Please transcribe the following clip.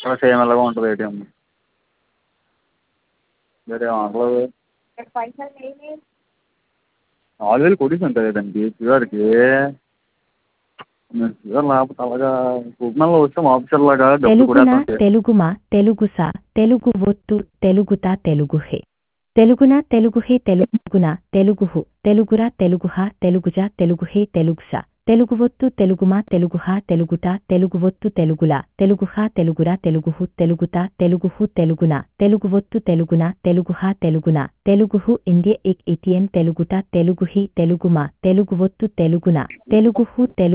అక్షర same ఇలాగే ఉంటుంది ATM వేరే అనట్లేదు నాలుగు వేలు కొట్టేసాను కదండి శ్రీవారికి శ్రీవారు లేకపోతే అలాగా కుటుంబంలో వస్తే ఆఫీసర్ లాగా డబ్బులు తెలుగున కొట్టేస్తాను తెలుగుమ తెలుగుస తెలుగు ఒత్తు తెలుగుత తెలుగుహే తెలుగున తెలుగుహే తెలుగున తెలుగుహు తెలుగుర తెలుగుహ తెలుగుజ తెలుగుహే తెలుగుస తెలుగువొత్తు తెలుగుమ తెలుగుహ తెలుగుట తెలుగువొత్తు తెలుగుల తెలుగుహ తెలుగుర తెలుగుహు తెలుగుత తెలుగుహు తెలుగున తెలుగువొత్తు తెలుగున తెలుగుహ తెలుగున తెలుగుహు ఇండియ ఇక్ ఇటిఎన్ తెలుగుట తెలుగుహి తెలుగుమ తెలుగువొత్తు తెలుగున తెలుగుహు తెలుగు